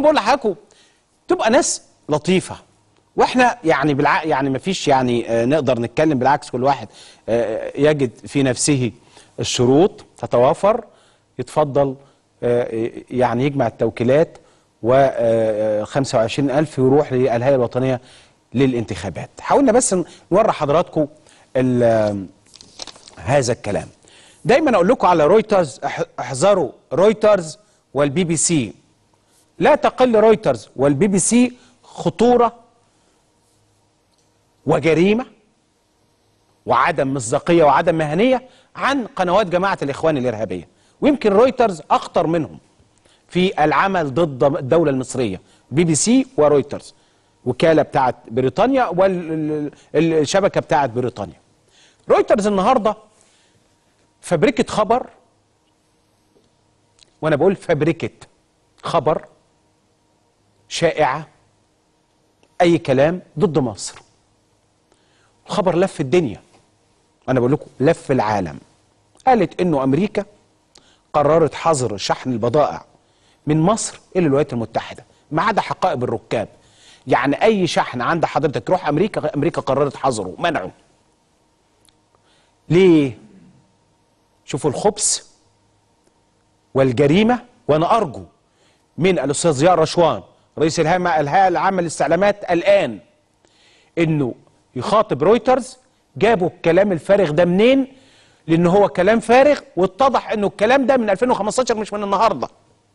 بقول لحضراتكم تبقى ناس لطيفه واحنا يعني بالع... يعني ما فيش يعني آه، نقدر نتكلم بالعكس كل واحد آه، يجد في نفسه الشروط تتوافر يتفضل آه، يعني يجمع التوكيلات و آه، 25000 يروح للهيئه الوطنيه للانتخابات حاولنا بس نوري حضراتكم ال- هذا الكلام دايما اقول لكم على رويترز اح- احذروا رويترز والبي بي سي لا تقل رويترز والبي بي سي خطوره وجريمه وعدم مصداقيه وعدم مهنيه عن قنوات جماعه الاخوان الارهابيه ويمكن رويترز اخطر منهم في العمل ضد الدوله المصريه بي بي سي ورويترز وكاله بتاعت بريطانيا والشبكه بتاعت بريطانيا رويترز النهارده فبركه خبر وانا بقول فبركه خبر شائعه اي كلام ضد مصر خبر لف الدنيا انا بقول لكم لف العالم قالت انه امريكا قررت حظر شحن البضائع من مصر الى الولايات المتحده ما عدا حقائب الركاب يعني اي شحن عند حضرتك روح امريكا امريكا قررت حظره منعه ليه شوفوا الخبث والجريمه وانا ارجو من الاستاذ ضياء رشوان رئيس الهيئه الهيئه العامه للاستعلامات الان انه يخاطب رويترز جابوا الكلام الفارغ ده منين لان هو كلام فارغ واتضح انه الكلام ده من 2015 مش من النهارده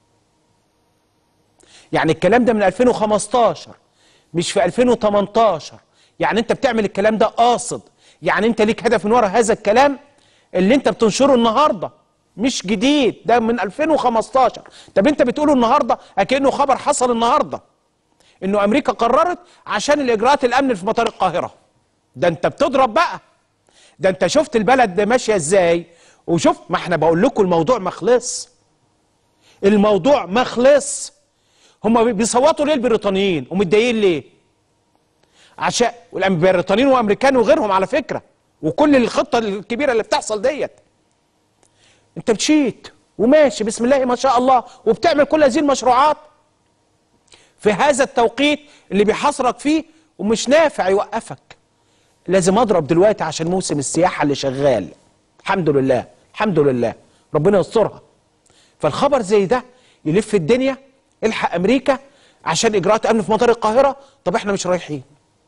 يعني الكلام ده من 2015 مش في 2018 يعني انت بتعمل الكلام ده قاصد يعني انت ليك هدف من ورا هذا الكلام اللي انت بتنشره النهارده مش جديد ده من 2015 طب انت بتقوله النهارده اكنه خبر حصل النهارده انه امريكا قررت عشان الاجراءات الامن في مطار القاهره ده انت بتضرب بقى ده انت شفت البلد ده ماشيه ازاي وشوف ما احنا بقول لكم الموضوع ما خلص الموضوع ما خلص هم بيصوتوا ليه البريطانيين ومتضايقين ليه عشان والبريطانيين وامريكان وغيرهم على فكره وكل الخطه الكبيره اللي بتحصل ديت انت بتشيت وماشي بسم الله ما شاء الله وبتعمل كل هذه المشروعات في هذا التوقيت اللي بيحاصرك فيه ومش نافع يوقفك لازم اضرب دلوقتي عشان موسم السياحه اللي شغال الحمد لله الحمد لله ربنا يسترها فالخبر زي ده يلف الدنيا الحق امريكا عشان اجراءات امن في مطار القاهره طب احنا مش رايحين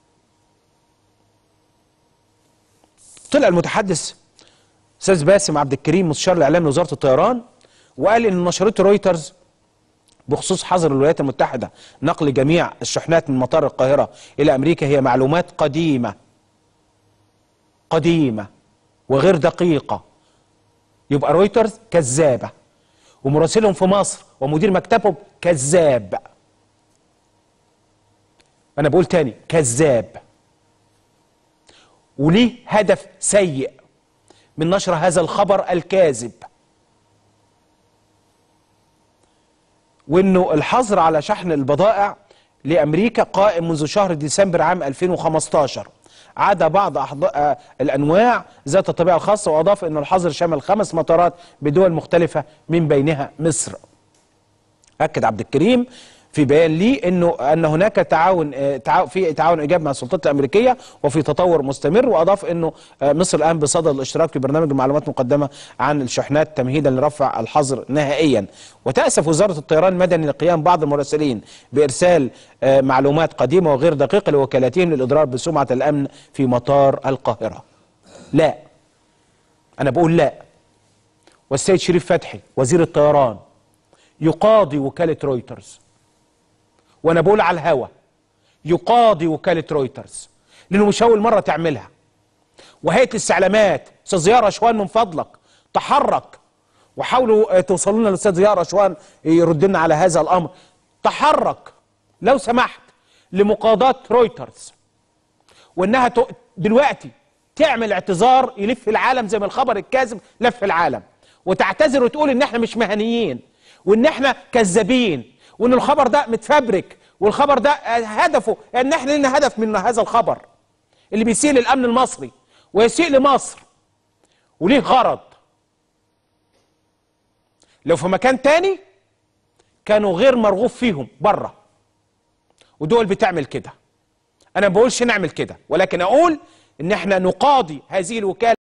طلع المتحدث استاذ باسم عبد الكريم مستشار الاعلام لوزاره الطيران وقال ان نشرته رويترز بخصوص حظر الولايات المتحده نقل جميع الشحنات من مطار القاهره الى امريكا هي معلومات قديمه قديمه وغير دقيقه يبقى رويترز كذابه ومراسلهم في مصر ومدير مكتبهم كذاب انا بقول تاني كذاب وليه هدف سيء من نشر هذا الخبر الكاذب وانه الحظر على شحن البضائع لامريكا قائم منذ شهر ديسمبر عام 2015 عدا بعض أحض... آه الانواع ذات الطبيعه الخاصه واضاف ان الحظر شمل خمس مطارات بدول مختلفه من بينها مصر. اكد عبد الكريم في بيان لي انه ان هناك تعاون آه، تعاون في تعاون ايجابي مع السلطات الامريكيه وفي تطور مستمر واضاف انه آه، مصر الان بصدد الاشتراك في برنامج المعلومات المقدمه عن الشحنات تمهيدا لرفع الحظر نهائيا وتاسف وزاره الطيران المدني لقيام بعض المراسلين بارسال آه، معلومات قديمه وغير دقيقه لوكالاتهم للاضرار بسمعه الامن في مطار القاهره. لا انا بقول لا والسيد شريف فتحي وزير الطيران يقاضي وكاله رويترز وانا بقول على الهوا يقاضي وكاله رويترز لانه مش اول مره تعملها وهيئه الاستعلامات استاذ ضياء رشوان من فضلك تحرك وحاولوا آه، توصلوا لنا الاستاذ ضياء رشوان يرد لنا على هذا الامر تحرك لو سمحت لمقاضاه رويترز وانها ت- دلوقتي تعمل اعتذار يلف العالم زي ما الخبر الكاذب لف العالم وتعتذر وتقول ان احنا مش مهنيين وان احنا كذابين وان الخبر ده متفبرك والخبر ده آه، هدفه ان احنا لنا هدف من هذا الخبر اللي بيسيء للامن المصري ويسيء لمصر وليه غرض لو في مكان تاني كانوا غير مرغوب فيهم بره ودول بتعمل كده انا ما بقولش نعمل كده ولكن اقول ان احنا نقاضي هذه الوكاله